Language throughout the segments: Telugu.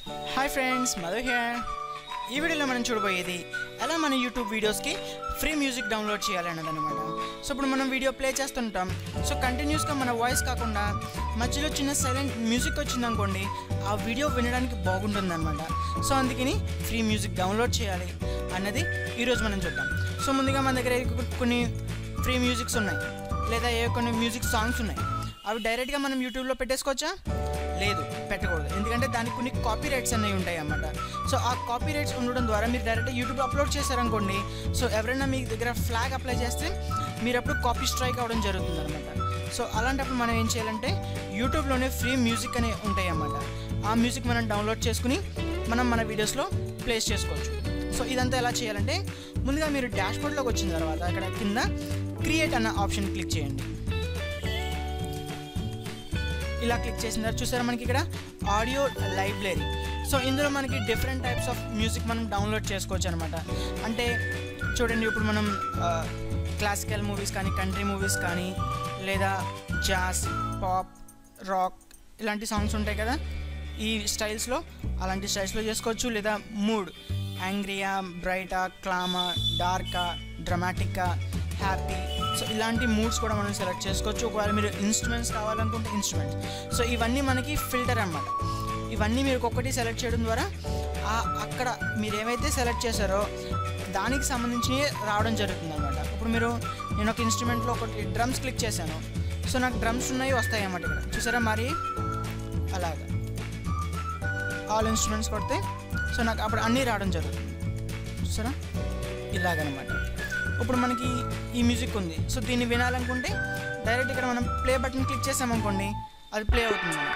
హాయ్ ఫ్రెండ్స్ మధు హియర్ ఈ వీడియోలో మనం చూడబోయేది ఎలా మన యూట్యూబ్ వీడియోస్కి ఫ్రీ మ్యూజిక్ డౌన్లోడ్ చేయాలన్నది అనమాట సో ఇప్పుడు మనం వీడియో ప్లే చేస్తుంటాం సో కంటిన్యూస్గా మన వాయిస్ కాకుండా మధ్యలో చిన్న సైలెంట్ మ్యూజిక్ వచ్చిందనుకోండి ఆ వీడియో వినడానికి బాగుంటుంది అనమాట సో అందుకని ఫ్రీ మ్యూజిక్ డౌన్లోడ్ చేయాలి అన్నది ఈరోజు మనం చూద్దాం సో ముందుగా మన దగ్గర కొన్ని ఫ్రీ మ్యూజిక్స్ ఉన్నాయి లేదా ఏ కొన్ని మ్యూజిక్ సాంగ్స్ ఉన్నాయి అవి డైరెక్ట్గా మనం యూట్యూబ్లో పెట్టేసుకోవచ్చా లేదు పెట్టకూడదు ఎందుకంటే దానికి కొన్ని కాపీ రైట్స్ అనేవి ఉంటాయి అన్నమాట సో ఆ కాపీ రైట్స్ ఉండడం ద్వారా మీరు డైరెక్ట్ యూట్యూబ్ అప్లోడ్ చేశారనుకోండి సో ఎవరైనా మీ దగ్గర ఫ్లాగ్ అప్లై చేస్తే మీరు అప్పుడు కాపీ స్ట్రైక్ అవ్వడం జరుగుతుంది అనమాట సో అలాంటప్పుడు మనం ఏం చేయాలంటే యూట్యూబ్లోనే ఫ్రీ మ్యూజిక్ అనే ఉంటాయి అన్నమాట ఆ మ్యూజిక్ మనం డౌన్లోడ్ చేసుకుని మనం మన వీడియోస్లో ప్లేస్ చేసుకోవచ్చు సో ఇదంతా ఎలా చేయాలంటే ముందుగా మీరు డాష్ బోర్డ్లోకి వచ్చిన తర్వాత అక్కడ కింద క్రియేట్ అన్న ఆప్షన్ క్లిక్ చేయండి ఇలా క్లిక్ చేసిన తర్వాత చూసారా మనకి ఇక్కడ ఆడియో లైబ్రరీ సో ఇందులో మనకి డిఫరెంట్ టైప్స్ ఆఫ్ మ్యూజిక్ మనం డౌన్లోడ్ చేసుకోవచ్చు అనమాట అంటే చూడండి ఇప్పుడు మనం క్లాసికల్ మూవీస్ కానీ కంట్రీ మూవీస్ కానీ లేదా జాస్ పాప్ రాక్ ఇలాంటి సాంగ్స్ ఉంటాయి కదా ఈ స్టైల్స్లో అలాంటి స్టైల్స్లో చేసుకోవచ్చు లేదా మూడ్ యాంగ్రియా బ్రైటా క్లామా డార్కా డ్రమాటిక్గా హ్యాపీ సో ఇలాంటి మూడ్స్ కూడా మనం సెలెక్ట్ చేసుకోవచ్చు ఒకవేళ మీరు ఇన్స్ట్రుమెంట్స్ కావాలనుకుంటే ఇన్స్ట్రుమెంట్స్ సో ఇవన్నీ మనకి ఫిల్టర్ అనమాట ఇవన్నీ మీరు ఒక్కొక్కటి సెలెక్ట్ చేయడం ద్వారా ఆ అక్కడ మీరు ఏమైతే సెలెక్ట్ చేశారో దానికి సంబంధించి రావడం జరుగుతుంది అనమాట ఇప్పుడు మీరు నేను ఒక ఇన్స్ట్రుమెంట్లో ఒకటి డ్రమ్స్ క్లిక్ చేశాను సో నాకు డ్రమ్స్ ఉన్నాయి వస్తాయి అన్నమాట ఇక్కడ చూసారా మరి అలాగా ఆల్ ఇన్స్ట్రుమెంట్స్ కొడితే సో నాకు అప్పుడు అన్నీ రావడం జరుగుతుంది చూసారా ఇలాగనమాట ఇప్పుడు మనకి ఈ మ్యూజిక్ ఉంది సో దీన్ని వినాలనుకుంటే డైరెక్ట్ ఇక్కడ మనం ప్లే బటన్ క్లిక్ చేసామనుకోండి అది ప్లే అవుతుంది మనకి.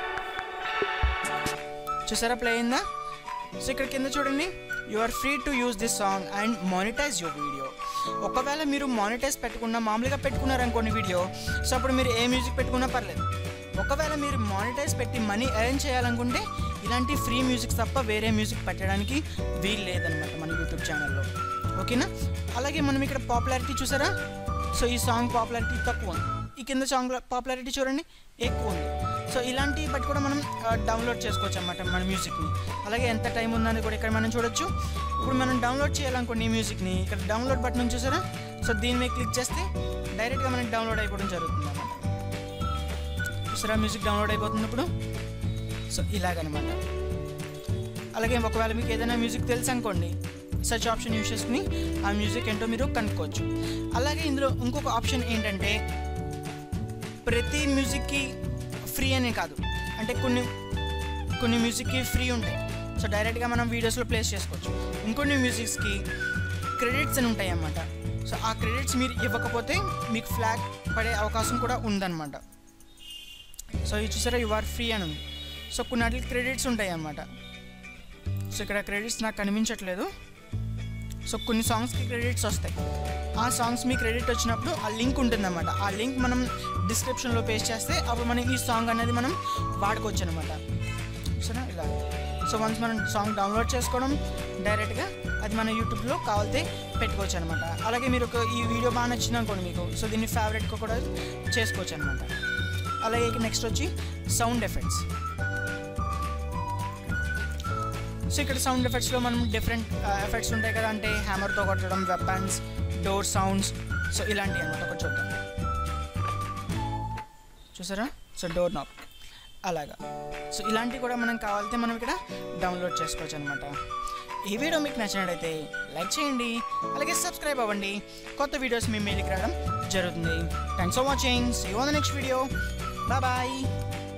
చూసారా ప్లే అయిందా సో ఇక్కడ కింద చూడండి you are free to use this song and monetize your video ఒకవేళ మీరు మానిటైజ్ పెట్టుకున్న మామూలుగా పెట్టుకున్నారనుకోండి వీడియో సో అప్పుడు మీరు ఏ మ్యూజిక్ పెట్టుకున్నా పర్లేదు ఒకవేళ మీరు మానిటైజ్ పెట్టి మనీ ఎర్న్ చేయాలనుకుంటే ఇలాంటి ఫ్రీ మ్యూజిక్ తప్ప వేరే మ్యూజిక్ పెట్టడానికి వీలు లేదనమాట మన యూట్యూబ్ ఛానల్లో ఓకేనా అలాగే మనం ఇక్కడ పాపులారిటీ చూసారా సో ఈ సాంగ్ పాపులారిటీ తక్కువ ఉంది ఈ కింద సాంగ్ పాపులారిటీ చూడండి ఎక్కువ ఉంది సో ఇలాంటి బట్టి కూడా మనం డౌన్లోడ్ చేసుకోవచ్చు అన్నమాట మన మ్యూజిక్ని అలాగే ఎంత టైం ఉందని కూడా ఇక్కడ మనం చూడొచ్చు ఇప్పుడు మనం డౌన్లోడ్ చేయాలనుకోండి ఈ మ్యూజిక్ని ఇక్కడ డౌన్లోడ్ బటన్ చూసారా సో దీని మీద క్లిక్ చేస్తే డైరెక్ట్గా మనకి డౌన్లోడ్ అయిపోవడం జరుగుతుంది అన్నమాట చూసారా మ్యూజిక్ డౌన్లోడ్ అయిపోతుంది ఇప్పుడు సో ఇలాగనమాట అలాగే ఒకవేళ మీకు ఏదైనా మ్యూజిక్ తెలుసు అనుకోండి సర్చ్ ఆప్షన్ యూస్ చేసుకుని ఆ మ్యూజిక్ ఏంటో మీరు కనుక్కోవచ్చు అలాగే ఇందులో ఇంకొక ఆప్షన్ ఏంటంటే ప్రతి మ్యూజిక్కి ఫ్రీ అనే కాదు అంటే కొన్ని కొన్ని మ్యూజిక్కి ఫ్రీ ఉంటాయి సో డైరెక్ట్గా మనం వీడియోస్లో ప్లేస్ చేసుకోవచ్చు ఇంకొన్ని మ్యూజిక్స్కి క్రెడిట్స్ అని ఉంటాయి అన్నమాట సో ఆ క్రెడిట్స్ మీరు ఇవ్వకపోతే మీకు ఫ్లాగ్ పడే అవకాశం కూడా ఉందన్నమాట సో ఇది చూసారా యు ఆర్ ఫ్రీ అని ఉంది సో కొన్ని వాటికి క్రెడిట్స్ ఉంటాయి అన్నమాట సో ఇక్కడ క్రెడిట్స్ నాకు కనిపించట్లేదు సో కొన్ని సాంగ్స్కి క్రెడిట్స్ వస్తాయి ఆ సాంగ్స్ మీ క్రెడిట్ వచ్చినప్పుడు ఆ లింక్ ఉంటుందన్నమాట ఆ లింక్ మనం డిస్క్రిప్షన్లో పేస్ట్ చేస్తే అప్పుడు మనం ఈ సాంగ్ అనేది మనం వాడుకోవచ్చు అనమాట సరే ఇలా సో వన్స్ మనం సాంగ్ డౌన్లోడ్ చేసుకోవడం డైరెక్ట్గా అది మన యూట్యూబ్లో కావాలితే పెట్టుకోవచ్చు అనమాట అలాగే మీరు ఒక ఈ వీడియో బాగా నచ్చింది అనుకోండి మీకు సో దీన్ని ఫేవరెట్గా కూడా చేసుకోవచ్చు అనమాట అలాగే నెక్స్ట్ వచ్చి సౌండ్ ఎఫెక్ట్స్ సో ఇక్కడ సౌండ్ ఎఫెక్ట్స్లో మనం డిఫరెంట్ ఎఫెక్ట్స్ ఉంటాయి కదా అంటే హ్యామర్తో కొట్టడం వెపన్స్ డోర్ సౌండ్స్ సో ఇలాంటివి అనమాట ఒక చూద్దాం చూసారా సో డోర్ నాబ్ అలాగా సో ఇలాంటివి కూడా మనం కావాలితే మనం ఇక్కడ డౌన్లోడ్ చేసుకోవచ్చు అనమాట ఈ వీడియో మీకు నచ్చినట్టయితే లైక్ చేయండి అలాగే సబ్స్క్రైబ్ అవ్వండి కొత్త వీడియోస్ మీ మెయిల్కి రావడం జరుగుతుంది thanks for watching see on the next video bye bye